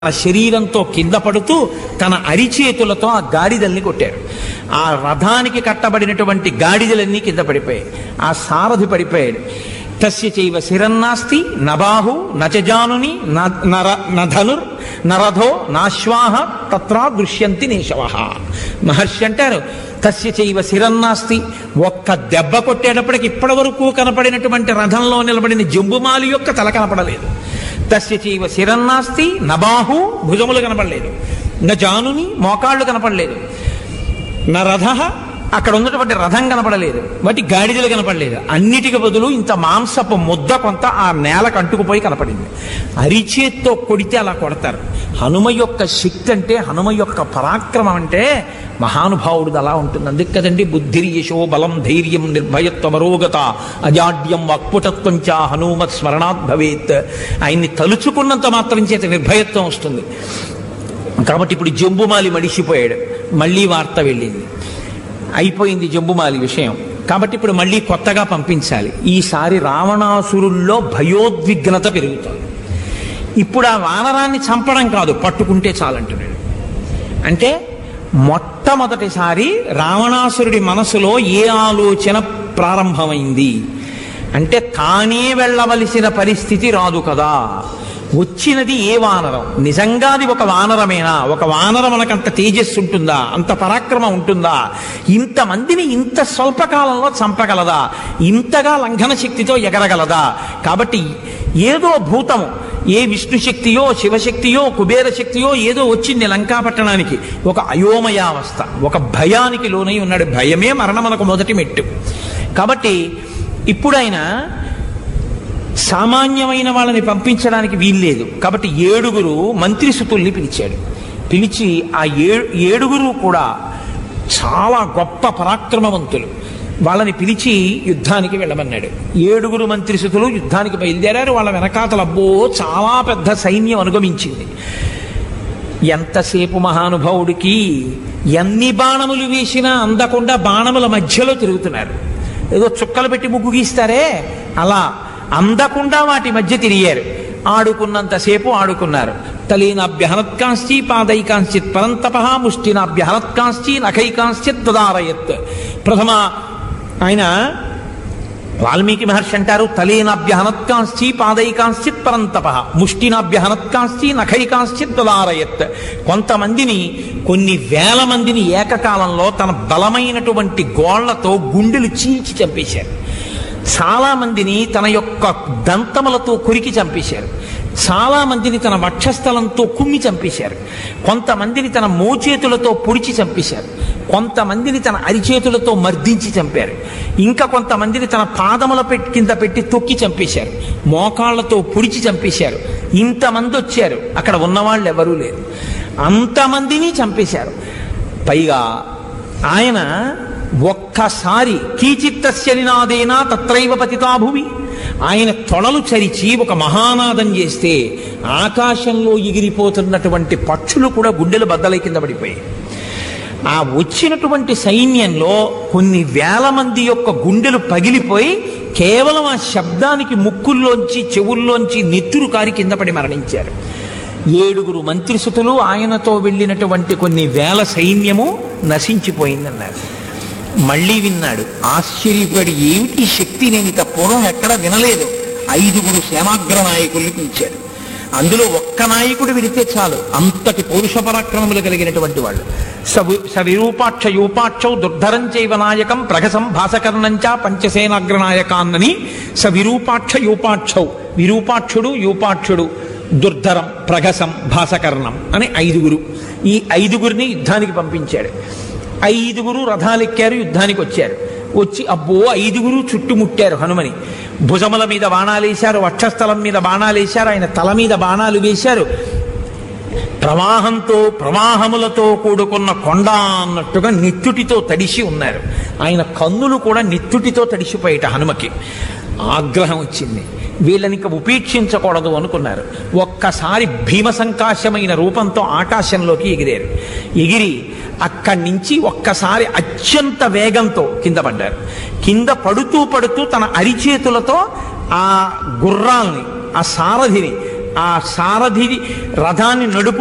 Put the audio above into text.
తన శరీరంతో కింద పడుతూ తన అరిచేతులతో ఆ గాడిదల్ని కొట్టారు ఆ రథానికి కట్టబడినటువంటి గాడిదలన్నీ కింద పడిపోయాయి ఆ సారథి పడిపోయాడు తస్య చైవ శిరన్నాస్తి నబాహు నచజానుని నర నధనుర్ నరథో నాశ్వాహ తత్రా దృశ్యంతి నేశవ మహర్షి అంటారు తస్య చైవ శిరన్నాస్తి ఒక్క దెబ్బ కొట్టేటప్పటికి ఇప్పటి వరకు కనపడినటువంటి రథంలో నిలబడిన జంబుమాలి యొక్క తల కనపడలేదు తస్య చైవ శిరన్నాస్తి నబాహు భుజములు కనపడలేదు నా జానుని మోకాళ్ళు కనపడలేదు నా రథ అక్కడ ఉన్నటువంటి రథం కనపడలేదు వాటి గాడిదలు కనపడలేదు అన్నిటికి బదులు ఇంత మాంసపు ముద్ద కొంత ఆ నేలకు అంటుకుపోయి కనపడింది అరిచేత్తో కొడితే అలా కొడతారు హనుమ యొక్క శక్తి అంటే హనుమ యొక్క పరాక్రమం అంటే మహానుభావుడు అలా ఉంటుంది అందుకే కదండి బుద్ధిర్ యశో బలం ధైర్యం నిర్భయత్వమరోగత అజాడ్యం వక్పుటత్వం చ హనుమత్ స్మరణాత్ భవేత్ ఆయన్ని తలుచుకున్నంత మాత్రం చేత నిర్భయత్వం వస్తుంది కాబట్టి ఇప్పుడు జంబుమాలి మడిసిపోయాడు మళ్ళీ వార్త వెళ్ళింది అయిపోయింది జంబుమాలి విషయం కాబట్టి ఇప్పుడు మళ్ళీ కొత్తగా పంపించాలి ఈసారి రావణాసురుల్లో భయోద్విగ్నత పెరుగుతుంది ఇప్పుడు ఆ వానరాన్ని చంపడం కాదు పట్టుకుంటే చాలంటున్నాడు అంటే మొట్టమొదటిసారి రావణాసురుడి మనసులో ఏ ఆలోచన ప్రారంభమైంది అంటే తానే వెళ్ళవలసిన పరిస్థితి రాదు కదా వచ్చినది ఏ వానరం నిజంగా అది ఒక వానరమేనా ఒక వానరం మనకంత తేజస్సు ఉంటుందా అంత పరాక్రమం ఉంటుందా ఇంతమందిని ఇంత స్వల్పకాలంలో చంపగలదా ఇంతగా లంఘన శక్తితో ఎగరగలదా కాబట్టి ఏదో భూతము ఏ విష్ణు శక్తియో శివశక్తియో కుబేర శక్తియో ఏదో వచ్చింది లంకాపట్టణానికి ఒక అయోమయావస్థ ఒక భయానికి లోనై ఉన్నాడు భయమే మరణమునకు మొదటి మెట్టు కాబట్టి ఇప్పుడైనా సామాన్యమైన వాళ్ళని పంపించడానికి వీల్లేదు కాబట్టి ఏడుగురు మంత్రిసుతుల్ని పిలిచాడు పిలిచి ఆ ఏ ఏడుగురు కూడా చాలా గొప్ప పరాక్రమవంతులు వాళ్ళని పిలిచి యుద్ధానికి వెళ్ళమన్నాడు ఏడుగురు మంత్రిసుతులు యుద్ధానికి బయలుదేరారు వాళ్ళ వెనకాతల అబ్బో చాలా పెద్ద సైన్యం అనుగమించింది ఎంతసేపు మహానుభావుడికి ఎన్ని బాణములు వేసినా అందకుండా బాణముల మధ్యలో తిరుగుతున్నారు ఏదో చుక్కలు పెట్టి ముగ్గు గీస్తారే అలా అందకుండా వాటి మధ్య తిరిగారు ఆడుకున్నంతసేపు ఆడుకున్నారు తలీనాభ్యహనత్కాంశ్చి పాదైకాంశ్చిత్ పరంతప ముష్టినాభ్యహనత్కాంశ్చి నఖైకాంశ్చిత్ తదారయత్ ప్రథమ ఆయన వాల్మీకి మహర్షి అంటారు తలీనాభ్యహనత్కాంశ్చి పాదైకాంశ్చిత్ పరంతప ముష్టినాభ్యహనత్కాంశ్చి నఖైకాంశ్చిత్ తదారయత్ కొంతమందిని కొన్ని వేల మందిని ఏకకాలంలో తన బలమైనటువంటి గోళ్లతో గుండెలు చీల్చి చంపేశారు చాలా మందిని తన యొక్క దంతములతో కొరికి చంపేశారు చాలా మందిని తన వక్షస్థలంతో కుమ్మి చంపేశారు కొంతమందిని తన మోచేతులతో పొడిచి చంపేశారు కొంతమందిని తన అరిచేతులతో మర్దించి చంపారు ఇంకా కొంతమందిని తన పాదముల పెట్టి కింద పెట్టి తొక్కి చంపేశారు మోకాళ్లతో పొడిచి చంపేశారు ఇంతమంది వచ్చారు అక్కడ ఉన్నవాళ్ళు ఎవరూ లేరు అంతమందిని చంపేశారు పైగా ఆయన ఒక్కసారి కీచిత్తస్య నినాదేనా తత్రైవ పతితాభువి ఆయన తొడలు చరిచి ఒక మహానాదం చేస్తే ఆకాశంలో ఎగిరిపోతున్నటువంటి పక్షులు కూడా గుండెలు బద్దలై కింద పడిపోయాయి ఆ వచ్చినటువంటి సైన్యంలో కొన్ని వేల మంది యొక్క గుండెలు పగిలిపోయి కేవలం ఆ శబ్దానికి ముక్కుల్లోంచి చెవుల్లోంచి నెత్తురు కారి కింద పడి మరణించారు ఏడుగురు మంత్రిసుతులు ఆయనతో వెళ్ళినటువంటి కొన్ని వేల సైన్యము నశించిపోయిందన్నారు మళ్ళీ విన్నాడు ఆశ్చర్యపడి ఏమిటి శక్తి నేను ఇంత పూర్వం ఎక్కడ వినలేదు ఐదుగురు సేనాగ్ర నాయకుల్ని పిలిచాడు అందులో ఒక్క నాయకుడు విడితే చాలు అంతటి పౌరుష పరాక్రమములు కలిగినటువంటి వాళ్ళు సవి సవిరూపాక్ష యూపాక్షౌ దుర్ధరం చైవ నాయకం ప్రగసం భాసకర్ణంచ పంచసేనాగ్ర నాయకాన్నని సవిరూపాక్ష యూపాక్షౌ విరూపాక్షుడు యూపాక్షుడు దుర్ధరం ప్రగసం భాసకర్ణం అని ఐదుగురు ఈ ఐదుగురిని యుద్ధానికి పంపించాడు ఐదుగురు రథాలెక్కారు యుద్ధానికి వచ్చారు వచ్చి అబ్బో ఐదుగురు చుట్టుముట్టారు హనుమని భుజముల మీద బాణాలేశారు వక్షస్థలం మీద బాణాలేశారు ఆయన తల మీద బాణాలు వేశారు ప్రవాహంతో ప్రవాహములతో కూడుకున్న కొండ అన్నట్టుగా నెత్తుటితో తడిసి ఉన్నారు ఆయన కన్నులు కూడా నెత్తుటితో తడిసిపోయేట హనుమకి ఆగ్రహం వచ్చింది వీళ్ళని ఇక ఉపేక్షించకూడదు అనుకున్నారు ఒక్కసారి భీమసంకాశమైన రూపంతో ఆకాశంలోకి ఎగిరారు ఎగిరి అక్కడి నుంచి ఒక్కసారి అత్యంత వేగంతో కింద పడ్డారు కింద పడుతూ పడుతూ తన అరిచేతులతో ఆ గుర్రాల్ని ఆ సారథిని ఆ సారథి రథాన్ని నడుపు